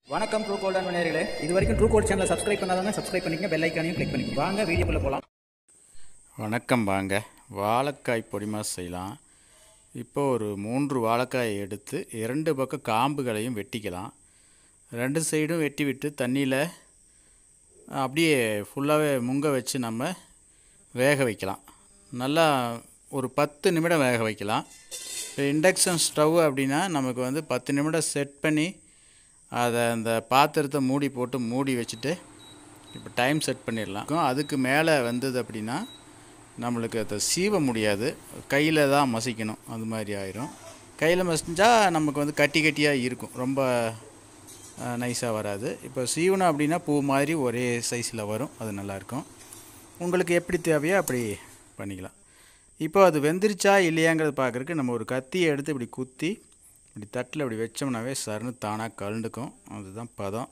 வணக்கம் true golden நேயர்களே இது வரைக்கும் ட்ரூ கோல்ட் சேனலை சப்ஸ்கிரைப் பண்ணாதவங்க சப்ஸ்கிரைப் பண்ணிக்கங்க பெல் ஐக்கானையும் கிளிக் பண்ணிக்கங்க வாங்க வீடியோக்குள்ளே போகலாம் வணக்கம் வாங்க வாழைக்காய் பொடி மாஸ் செய்யலாம் இப்போ ஒரு மூன்று வாழைக்காயை எடுத்து இரண்டு பக்கம் காம்புகளையும் வெட்டிக்கலாம் ரெண்டு சைடும் வெட்டி விட்டு தண்ணியில் அப்படியே ஃபுல்லாகவே முங்க வச்சு நம்ம வேக வைக்கலாம் நல்லா ஒரு பத்து நிமிடம் வேக வைக்கலாம் இப்போ இண்டக்ஷன் ஸ்டவ் அப்படின்னா நமக்கு வந்து பத்து நிமிடம் செட் பண்ணி அதை அந்த பாத்திரத்தை மூடி போட்டு மூடி வச்சுட்டு இப்போ டைம் செட் பண்ணிடலாம் அதுக்கு மேலே வந்தது அப்படின்னா நம்மளுக்கு அதை சீவ முடியாது கையில் தான் மசிக்கணும் அது மாதிரி ஆயிரும் கையில் மசிஞ்சா நமக்கு வந்து கட்டி கட்டியாக இருக்கும் ரொம்ப நைஸாக வராது இப்போ சீவனம் அப்படின்னா பூ மாதிரி ஒரே சைஸில் வரும் அது நல்லாயிருக்கும் உங்களுக்கு எப்படி தேவையோ அப்படி பண்ணிக்கலாம் இப்போ அது வெந்துருச்சா இல்லையாங்கிறத பார்க்குறதுக்கு நம்ம ஒரு கத்தியை எடுத்து இப்படி குத்தி இப்படி தட்டில் இப்படி வச்சோம்னாவே சருன்னு தானாக கலண்டுக்கும் அதுதான் பதம்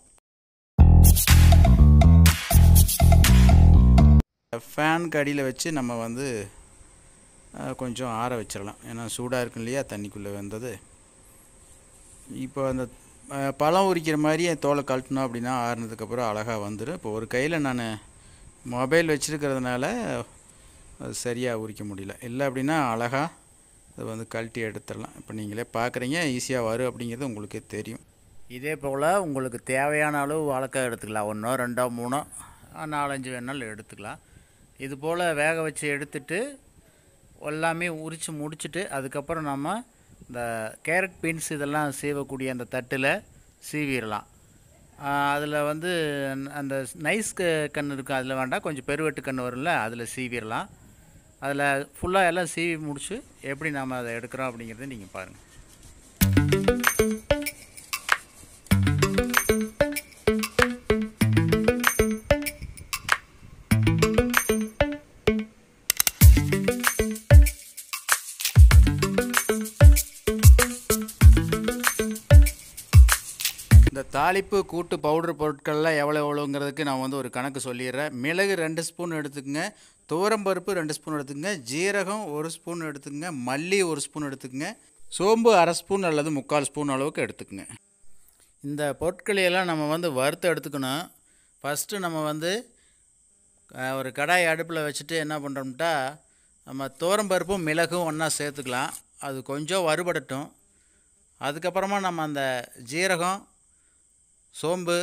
ஃபேனுக்கு அடியில் வச்சு நம்ம வந்து அஹ், கொஞ்சம் ஆற வச்சிடலாம் ஏன்னா சூடாக இருக்கும் இல்லையா தண்ணிக்குள்ளே வந்தது இப்போ அந்த அஹ், பழம் உரிக்கிற மாதிரி என் தோலை கழட்டினோம் அப்படின்னா ஆறுனதுக்கப்புறம் அழகாக வந்துடும் இப்போ ஒரு கையில் நான் மொபைல் வச்சுருக்கிறதுனால அது சரியாக உரிக்க முடியல இல்லை அப்படின்னா அழகாக அது வந்து கழட்டி எடுத்துடலாம் இப்போ நீங்களே பார்க்குறீங்க ஈஸியாக வரும் அப்படிங்கிறது உங்களுக்கே தெரியும் இதே போல் உங்களுக்கு தேவையான அளவு வாழைக்காய் எடுத்துக்கலாம் ஒன்றோ ரெண்டோ மூணோ அஹ், நாலஞ்சு வேணாலும் எடுத்துக்கலாம் இது போல் வேக வச்சு எடுத்துட்டு எல்லாமே உரித்து முடிச்சுட்டு அதுக்கப்புறம் நம்ம இந்த கேரட் பீன்ஸ் இதெல்லாம் சீவக்கூடிய அந்த தட்டில் சீவிடலாம் அதில் வந்து அந்த நைஸ் க- கன்று இருக்கும் அதில் வேண்டாம் கொஞ்சம் பெருவெட்டு கன்று வரும்ல அதில் சீவிடலாம் அதில் ஃபுல்லாக எல்லாம் சீவி முடிச்சு எப்படி நாம் அதை எடுக்கிறோம் அப்படிங்கிறத நீங்கள் பாருங்கள் இந்த தாளிப்பு கூட்டு பவுடர் பொருட்கள்லாம் எவ்வளோ எவ்வளோங்கிறதுக்கு நான் வந்து ஒரு கணக்கு சொல்லிடுறேன் மிளகு ரெண்டு ஸ்பூன் எடுத்துக்கங்க துவரம்பருப்பு ரெண்டு ஸ்பூன் எடுத்துக்கங்க ஜீரகம் ஒரு ஸ்பூன் எடுத்துக்கங்க மல்லி ஒரு ஸ்பூன் எடுத்துக்கங்க சோம்பு அரை ஸ்பூன் அல்லது முக்கால் ஸ்பூன் அளவுக்கு எடுத்துக்கங்க இந்த பொருட்களையெல்லாம் நம்ம வந்து வறுத்து எடுத்துக்கணும் ஃபஸ்ட்டு நம்ம வந்து அஹ், ஒரு கடாய் அடுப்பில் வச்சுட்டு என்ன பண்ணுறோம்ட்டா நம்ம துவரம்பருப்பும் மிளகும் ஒன்றா சேர்த்துக்கலாம் அது கொஞ்சம் வறுபடட்டும் அதுக்கப்புறமா நம்ம அந்த ஜீரகம் சோம்பு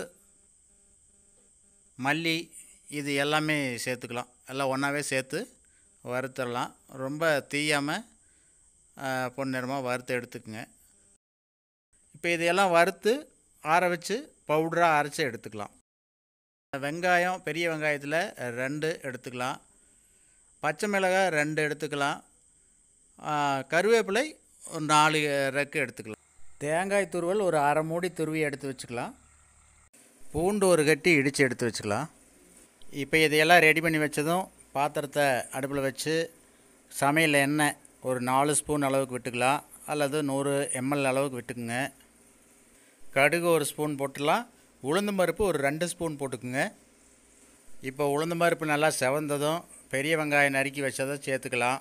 மல்லி இது எல்லாமே சேர்த்துக்கலாம் எல்லாம் ஒன்றாவே சேர்த்து வறுத்துடலாம் ரொம்ப தீயாமல் பொன்னிறமாக வறுத்து எடுத்துக்குங்க இப்போ இதையெல்லாம் வறுத்து ஆற வச்சு பவுடராக அரைச்சி எடுத்துக்கலாம் வெங்காயம் பெரிய வெங்காயத்தில் ரெண்டு எடுத்துக்கலாம் பச்சை மிளகாய் ரெண்டு எடுத்துக்கலாம் ஆ, கருவேப்பிலை ஒரு நாலு ரெக்கு எடுத்துக்கலாம் தேங்காய் துருவல் ஒரு அரை மூடி துருவி எடுத்து வச்சுக்கலாம் பூண்டு ஒரு கட்டி இடித்து எடுத்து வச்சுக்கலாம் இப்போ இதையெல்லாம் ரெடி பண்ணி வச்சதும் பாத்திரத்தை அடுப்பில் வச்சு சமையல் எண்ணெய் ஒரு நாலு ஸ்பூன் அளவுக்கு விட்டுக்கலாம் அல்லது நூறு எம்எல் அளவுக்கு விட்டுக்குங்க கடுகு ஒரு ஸ்பூன் போட்டுடலாம் உளுந்து பருப்பு ஒரு ரெண்டு ஸ்பூன் போட்டுக்குங்க இப்போ உளுந்து பருப்பு நல்லா செவந்ததும் பெரிய வெங்காயம் நறுக்கி வச்சதை சேர்த்துக்கலாம்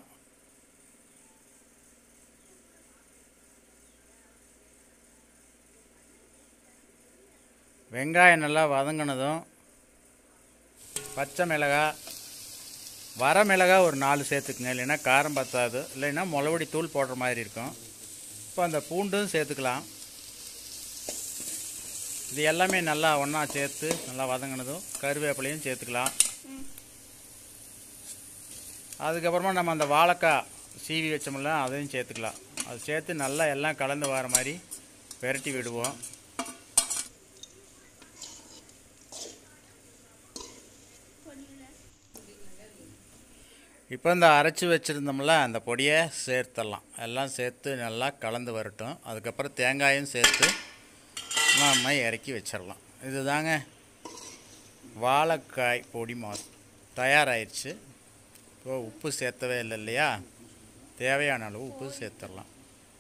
வெங்காயம் நல்லா வதங்கினதும் பச்சை மிளகாய் வர மிளகாய் ஒரு நாலு சேர்த்துக்குங்க இல்லைன்னா காரம் பத்தாது இல்லைன்னா முளவடி தூள் போடுற மாதிரி இருக்கும் இப்போ அந்த பூண்டும் சேர்த்துக்கலாம் இது எல்லாமே நல்லா ஒன்றா சேர்த்து நல்லா வதங்கினதும் கருவேப்பிலையும் சேர்த்துக்கலாம் அதுக்கப்புறமா நம்ம அந்த வாழைக்காய் சீவி வச்சோம்ல அதையும் சேர்த்துக்கலாம் அது சேர்த்து நல்லா எல்லாம் கலந்து வர மாதிரி பெரட்டி விடுவோம் இப்போ இந்த அரைச்சி வச்சுருந்தோம்ல அந்த பொடியை சேர்த்துடலாம் எல்லாம் சேர்த்து நல்லா கலந்து வரட்டும் அதுக்கப்புறம் தேங்காயும் சேர்த்து நம்ம இறக்கி வச்சிடலாம் இதுதாங்க வாழைக்காய் பொடி மாஸ் தயாராகிடுச்சு இப்போ உப்பு சேர்த்தவே இல்லை இல்லையா தேவையான அளவு உப்பு சேர்த்துடலாம்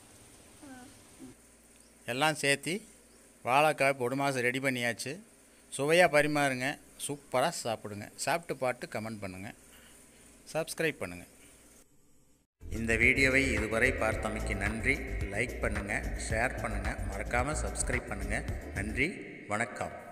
எல்லாம் சேர்த்தி வாழைக்காய் பொடி மாஸ் ரெடி பண்ணியாச்சு சுவையாக பரிமாறுங்க சூப்பராக சாப்பிடுங்க சாப்பிட்டு பாட்டு கமெண்ட் பண்ணுங்கள் சப்ஸ்கிரைப் பண்ணுங்கள் இந்த வீடியோவை இதுவரை பார்த்தமைக்கு நன்றி லைக் பண்ணுங்கள் ஷேர் பண்ணுங்கள் மறக்காமல் சப்ஸ்கிரைப் பண்ணுங்கள் நன்றி வணக்கம்